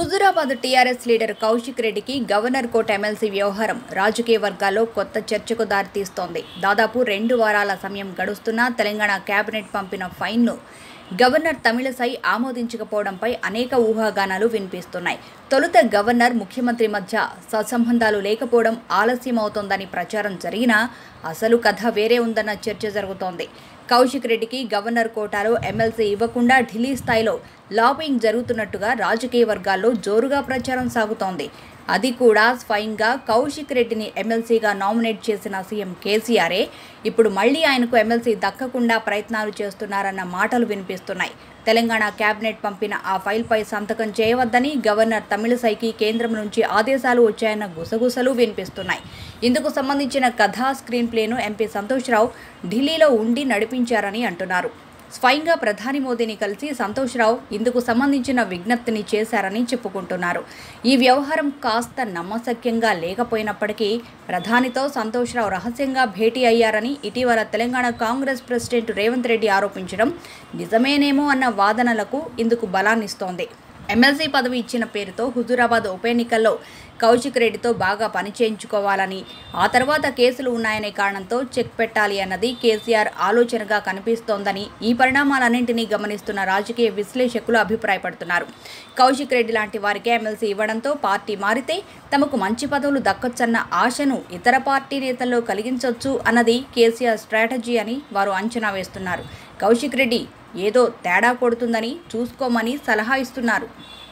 Huzurabad TRS leader Kaushik రెడ్డికి governor కోట MLC వ్యవహారం రాజకీయ వర్గాల్లో కొత్త చర్చకు దారితీస్తోంది దాదాపు రెండు వారాల సమయం గడుస్తున్నా తెలంగాణ కేబినెట్ పంపిన ఫైన్ను గవర్నర్ తమిళసై ఆమోదించకపోవడంపై అనేక ఊహాగానాలు వినిపిస్తున్నాయి తొలుత గవర్నర్ ముఖ్యమంత్రి మధ్య సత్సంబంధాలు లేకపోవడం ఆలస్యమవుతోందని ప్రచారం జరిగినా అసలు కథ వేరే ఉందన్న చర్చ జరుగుతోంది కౌశిక్ రెడ్డికి గవర్నర్ కోటాలో ఎమ్మెల్సీ ఇవ్వకుండా ఢిల్లీ స్థాయిలో లాబింగ్ జరుగుతున్నట్టుగా రాజకీయ వర్గాల్లో జోరుగా ప్రచారం సాగుతోంది అది కూడా స్వయంగా కౌశిక్ రెడ్డిని ఎమ్మెల్సీగా నామినేట్ చేసిన సీఎం కేసీఆరే ఇప్పుడు మళ్లీ ఆయనకు ఎమ్మెల్సీ దక్కకుండా ప్రయత్నాలు చేస్తున్నారన్న మాటలు వినిపిస్తున్నాయి తెలంగాణ కేబినెట్ పంపిన ఆ ఫైల్పై సంతకం చేయవద్దని గవర్నర్ తమిళసైకి కేంద్రం నుంచి ఆదేశాలు వచ్చాయన్న గుసగుసలు వినిపిస్తున్నాయి ఇందుకు సంబంధించిన కథ స్క్రీన్ ప్లేను ఎంపీ సంతోష్ రావు ఢిల్లీలో ఉండి నడిపించారని అంటున్నారు స్వయంగా ప్రధాని మోదీని కలిసి సంతోష్ రావు ఇందుకు సంబంధించిన విజ్ఞప్తిని చేశారని చెప్పుకుంటున్నారు ఈ వ్యవహారం కాస్త నమ్మశక్యంగా లేకపోయినప్పటికీ ప్రధానితో సంతోష్ రావు రహస్యంగా భేటీ అయ్యారని ఇటీవల తెలంగాణ కాంగ్రెస్ ప్రెసిడెంట్ రేవంత్ రెడ్డి ఆరోపించడం నిజమేనేమో అన్న వాదనలకు ఇందుకు బలాన్నిస్తోంది ఎమ్మెల్సీ పదవి ఇచ్చిన పేరుతో హుజూరాబాద్ ఉప ఎన్నికల్లో కౌశిక్ రెడ్డితో బాగా పని చేయించుకోవాలని ఆ తర్వాత కేసులు ఉన్నాయనే కారణంతో చెక్ పెట్టాలి అన్నది కేసీఆర్ ఆలోచనగా కనిపిస్తోందని ఈ పరిణామాలన్నింటినీ గమనిస్తున్న రాజకీయ విశ్లేషకులు అభిప్రాయపడుతున్నారు కౌశిక్ రెడ్డి లాంటి వారికే ఎమ్మెల్సీ ఇవ్వడంతో పార్టీ మారితే తమకు మంచి పదవులు దక్కొచ్చన్న ఆశను ఇతర పార్టీ నేతల్లో కలిగించవచ్చు అన్నది కేసీఆర్ స్ట్రాటజీ అని వారు అంచనా వేస్తున్నారు కౌశిక్ రెడ్డి ఏదో తేడా కొడుతుందని చూసుకోమని సలహా ఇస్తున్నారు